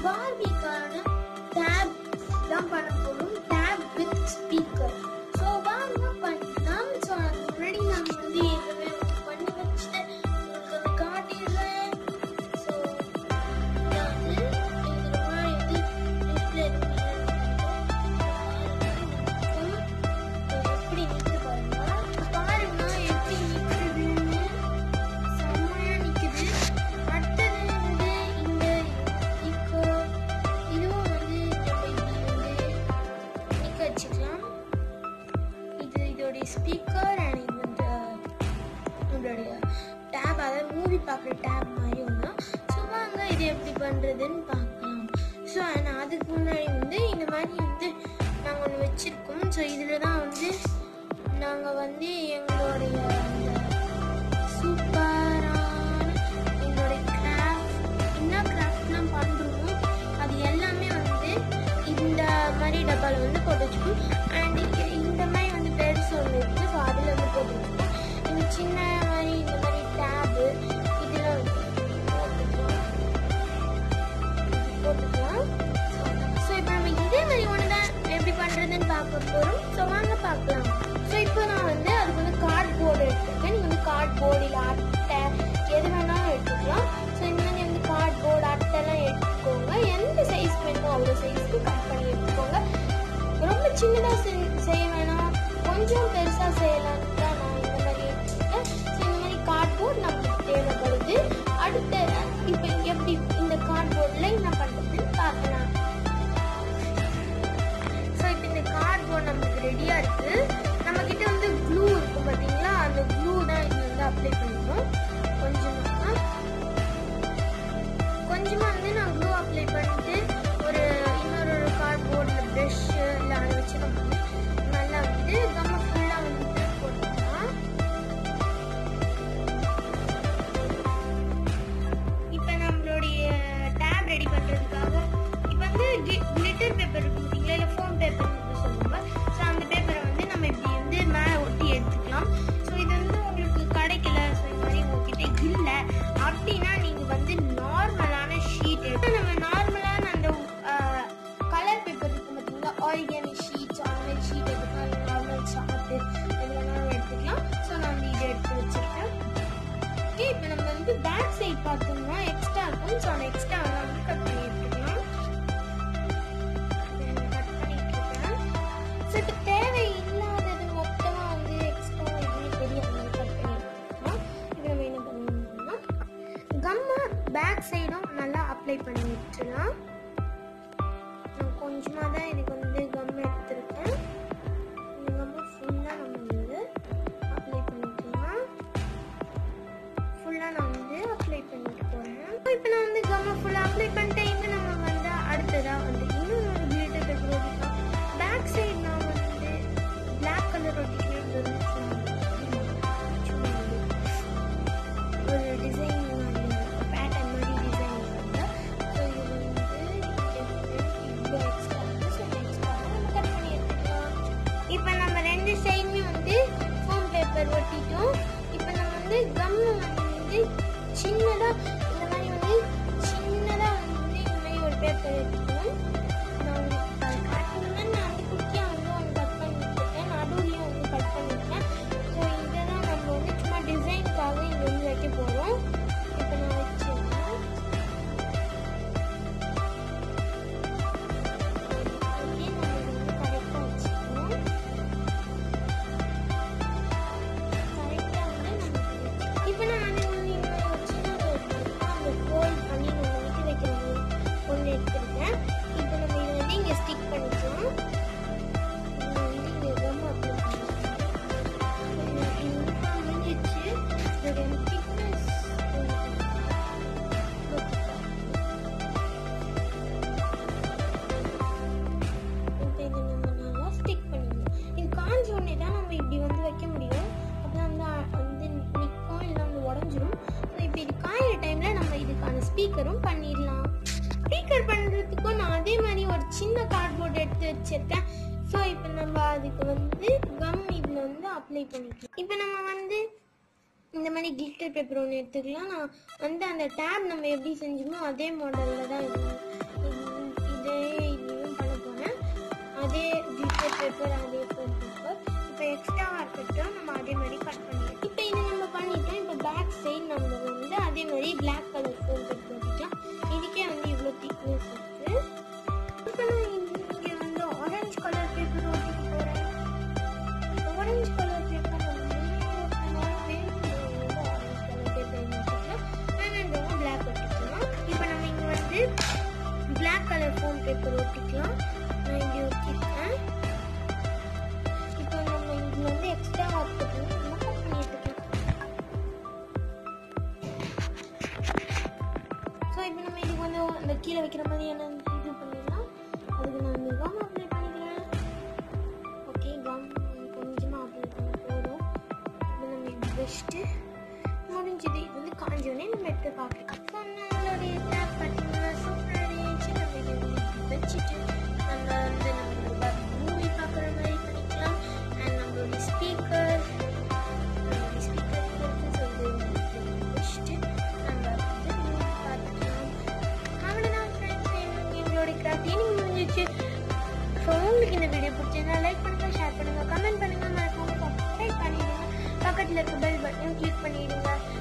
பார்பிக்கான tape தான் பண்ண போறோம் டேப் வித் ஸ்பீக்கர் ஸோ வாங்க பண்ணலாம் ஸோ அதுக்கு முன்னாடி நான் வந்து ஏற்கனவே ஒண்ணு பண்ணி வச்சுட்டு உங்களுக்கு அதை காட்டிடுறேன் ஸோ நான் வந்து இதுக்கு முன்னாடி வந்து டிஸ்பிளே எப்படி நிற்குது பாருங்க பாருங்க எப்படி நிற்குதுன்னு செம்மையா நிக்குது அடுத்தது வந்து இந்த இப்போ இதுவும் வந்து நம்ம இப்படி வந்து நிக்க வச்சுக்கலாம் இது இதோடைய ஸ்பீக்கர் அண்ட் இது வந்து நம்மளுடைய டேப் அதாவது மூவி பார்க்குற டேப் மாதிரி ஒன்று ஸோ வாங்க இது எப்படி பண்ணுறதுன்னு பார்க்கலாம் ஸோ ஆனால் அதுக்கு முன்னாடி வந்து இந்த மாதிரி வந்து நாங்கள் ஒன்று வச்சுருக்கோம் ஸோ இதில் தான் வந்து நாங்கள் வந்து எங்களுடைய அந்த சூப்பரான எங்களுடைய கிராஃப்ட் என்ன கிராஃப்ட்லாம் பண்ணுறோமோ அது எல்லாமே வந்து இந்த மாதிரி டப்பாவில் வந்து போட்டு வச்சுக்கணும் அண்ட் இந்த மாதிரி வந்து பெருசு ஒன்று இருக்குது ஸோ அதில் வந்து போட்டு வச்சுக்கணும் இந்த சின்ன மாதிரி இந்த மாதிரி டேபு இதில் வந்து போட்டுக்கலாம் போட்டுக்கலாம் ஸோ இப்போ நம்ம இதே மாதிரி ஒன்று தான் எப்படி பண்ணுறதுன்னு பார்க்க போகிறோம் ஸோ வாங்க பார்க்கலாம் ஸோ இப்போ நான் வந்து அதுக்கு வந்து கார்ட் போர்டு எடுத்துருக்கேன் நீங்கள் வந்து கார்ட் போர்டு இல்லை அட்டை எது வேணாலும் எடுத்துக்கலாம் ஸோ இந்த மாதிரி வந்து கார்ட் போர்டு அட்டைலாம் எடுத்துக்கோங்க எந்த சைஸ் வேணுமோ அவ்வளோ சைஸ்க்கு கட் பண்ணி எடுத்துக்கோங்க ரொம்ப சின்னதாக செய்ய வேணாம் கொஞ்சம் பெருசாக செய்யலாம்னு தான் நான் இந்த மாதிரி எடுத்துருக்கேன் ஸோ இந்த மாதிரி கார்ட்போர்ட் நமக்கு தேவைப்படுது அடுத்து இப்போ எப்படி இந்த கார்ட்போர்டில் என்ன பண்ணுறதுன்னு பார்க்கலாம் ஸோ இப்போ இந்த கார்ட்போர்ட் நமக்கு ரெடியாக இருக்குது நம்ம கிட்ட வந்து க்ளூ இருக்கும் பார்த்தீங்களா அந்த க்ளூ தான் இது வந்து அப்ளை பண்ணிக்கணும் கொஞ்சமாக கொஞ்சமாக வந்து நான் க்ளூ அப்ளை பண்ணிட்டு ஒரு இன்னொரு ஒரு கார்ட்போர்டில் ப்ரெஷ்ஷு இல்லை அதை வச்சு நம்ம வந்து நல்லா வந்து கம்ம ஃபுல்லாக வந்து போட்டுக்கலாம் இப்போ நம்மளுடைய டேப் ரெடி பண்ணுறதுக்காக இப்போ வந்து கிளிட்டர் பேப்பர் இருக்கு பார்த்தீங்களா இல்லை ஃபோம் பேப்பர்னு சொல்லுவாங்க ஸோ அந்த பேப்பரை வந்து நம்ம இப்படி வந்து மேலே ஒட்டி எடுத்துக்கலாம் ஸோ இது வந்து உங்களுக்கு கிடைக்கல ஸோ இந்த மாதிரி உங்ககிட்ட இல்லை அப்படின்னா நீங்கள் வந்து நார்மலான ஷீட் எடுத்து நம்ம நார்மலான அந்த கலர் பேப்பர் இருக்கு பார்த்தீங்களா ஆரிகாமி ஷீட்ஸ் அந்த மாதிரி ஷீட் எடுத்துக்கலாம் நார்மல் சார்ட்டு எது வேணாலும் எடுத்துக்கலாம் ஸோ நான் வந்து இதை எடுத்து வச்சிருக்கேன் ஓகே இப்போ நம்ம வந்து பேக் சைடு பார்த்தோம்னா எக்ஸ்ட்ரா இருக்கும் ஸோ அந்த எக்ஸ்ட்ரா வந்து கட் பண்ணி எடுத்துக்கலாம் கட் பண்ணிட்டு இருக்கேன் ஸோ இப்போ தேவை இல்லாதது மொத்தமாக வந்து எக்ஸ்ட்ரா எதுவுமே தெரியாது கட் பண்ணி எடுத்துக்கலாம் இப்போ நம்ம என்ன பண்ணணும்னா கம்மை பேக் சைடும் நல்லா அப்ளை பண்ணி விட்டுலாம் நான் கொஞ்சமாக தான் இதுக்கு வந்து கம் எடுத்திருக்கேன் இந்த கம்மை ஃபுல்லாக நம்ம வந்து அப்ளை பண்ணிக்கலாம் ஃபுல்லாக நான் வந்து அப்ளை பண்ணிட்டு போகிறேன் இப்போ நான் வந்து கம்மை ஃபுல்லாக அப்ளை பண்ணிட்டேன் இப்போ நம்ம வந்து அடுத்ததாக வந்து இன்னும் ஒரு கிளிட்டர் பேப்பர் ஒட்டிக்கலாம் பேக் சைடு நான் வந்து பிளாக் கலர் ஒட்டிக்கிறேன் சும்மா வந்து ஒரு டிசைன் மாதிரி பேட்டர்ன் மாதிரி டிசைன் வந்து ஸோ இது வந்து இவ்வளோ எக்ஸ்ட்ரா வந்து ஸோ எக்ஸ்ட்ரா நம்ம கட் பண்ணி எடுத்துக்கலாம் இப்போ நம்ம ரெண்டு சைடுமே வந்து ஃபோம் பேப்பர் ஒட்டிட்டோம் இப்போ நம்ம வந்து கம்மு வந்து சின்னதாக இந்த மாதிரி வந்து சின்னதாக வந்து இந்த மாதிரி ஒரு பேப்பர் எடுத்துக்கணும் நான் உங்களுக்கு அது காட்டணும்னா நான் வந்து குட்டியாக வந்து ஒன்று கட் பண்ணிட்டுருக்கேன் நடுவுலையும் வந்து கட் பண்ணியிருக்கேன் ஸோ இதை தான் நம்ம வந்து சும்மா டிசைனுக்காக இங்கே வந்து வைக்க போகிறோம் இப்போ நான் வச்சிருக்கேன் ஓகே நம்ம இதை வந்து கரெக்டாக வச்சுக்கணும் கரெக்டாக வந்து நம்ம இப்போ நான் வந்து வந்து இன்னொரு ஒரு சின்னது எடுத்துருக்கேன் அந்த ஃபோல்ட் பண்ணி நம்ம விட்டு வைக்கிறது ஒன்று எடுத்துருக்கேன் இப்போ நம்ம இதை வந்து இங்கே ஸ்டிக் பண்ணிக்கலாம் இதை வந்து இங்கே ரொம்ப அப்ளை பண்ணிக்கலாம் இது வந்து முடிஞ்சிச்சு இதோட திக்னஸ் இப்போ இதை நம்ம நல்லா ஸ்டிக் பண்ணிடணும் இது காஞ்ச உடனே தான் நம்ம இப்படி வந்து வைக்க முடியும் அப்பதான் வந்து அ- வந்து நிற்கும் இல்லை வந்து உடஞ்சிரும் ஸோ இப்போ இது காயிற டைமில் நம்ம இதுக்கான ஸ்பீக்கரும் பண்ணிடலாம் ஸ்பீக்கர் பண்ணுறதுக்கும் நான் அதே மாதிரி ஒரு சின்ன கார்ட்போர்ட் எடுத்து வச்சிருக்கேன் ஸோ இப்போ நம்ம அதுக்கு வந்து கம் இதில் வந்து அப்ளை பண்ணிக்கலாம் இப்போ நம்ம வந்து இந்த மாதிரி கிளிட்டர் பேப்பர் ஒன்று எடுத்துக்கலாம் நான் வந்து அந்த டேப் நம்ம எப்படி செஞ்சோமோ அதே மாடலில் தான் இருக்கும் இது- இதே இதுவும் பண்ண போகிறேன் அதே கிளிட்டர் பேப்பர் அதே ஃபோம் பேப்பர் இப்போ எக்ஸ்ட்ராவாக இருக்கட்டும் நம்ம அதே மாதிரி கட் பண்ணிடலாம் இப்போ இது நம்ம பண்ணிட்டோம் இப்போ பேக் சைடு நம்ம வந்து அதே மாதிரி பிளாக் கலர் ஃபோம் பேப்பர் ஒட்டிக்கலாம் இதுக்கே வந்து இவ்வளோ திக்னஸ் இருக்குது இப்போ நான் இங்கே வந்து ஆரஞ்சு கலர் பேப்பர் ஒட்டிக்க போகிறேன் ஆரஞ்சு கலர் பேப்பர் வந்து ஆரஞ்சு கலர் பேப்பர் ஒட்டிக்கலாம் வேணான்றவங்க பிளாக் ஒட்டிக்கலாம் இப்போ நம்ம இங்கே வந்து பிளாக் கலர் ஃபோம் பேப்பர் ஒட்டிக்கலாம் நான் இங்கே ஒட்டிருக்கேன் இப்போ நம்ம இதில் வந்து எக்ஸ்ட்ரா ஒட்டிக்கலாம் நம்ம கட் பண்ணி எடுத்துக்கலாம் ஸோ இப்போ நம்ம இதுக்கு வந்து அந்த கீழே வைக்கிற மாதிரியான இது பண்ணிடலாம் அதுக்கு நான் இந்த கம் அப்ளை பண்ணிக்கிறேன் ஓகே கம் கொஞ்சமாக அப்ளை பண்ண போதும் இப்போ நம்ம இப்படி வச்சுட்டு முடிஞ்சது இது வந்து காஞ்சோடனே நம்ம எடுத்து பார்க்கலாம் ஸோ நம்மளுடைய டேப் பார்த்தீங்கன்னா சூப்பராக இருந்துச்சு நம்ம இதை வந்து இப்படி வச்சுட்டு நம்ம வந்து நம்மளோட மூவி பார்க்குற மாதிரி பண்ணிக்கலாம் அண்ட் நம்மளுடைய ஸ்பீக்கர் நம்மளுடைய ஸ்பீக்கர் இருக்கு ஸோ இது வச்சுட்டு நம்ம வந்து movie பார்த்துக்கலாம் அவ்வளோதான் ஃப்ரெண்ட்ஸ் எங்களோட கிராஃப்ட் ஈவினிங் முடிஞ்சிச்சு ஸோ உங்களுக்கு இந்த வீடியோ பிடிச்சிருந்தா லைக் பண்ணுங்க ஷேர் பண்ணுங்க கமெண்ட் பண்ணுங்க மறக்காம சப்ஸ்கிரைப் பண்ணிடுங்க பக்கத்தில் இருக்க பெல் பட்டனையும் கிளிக் பண்ணிடுங்க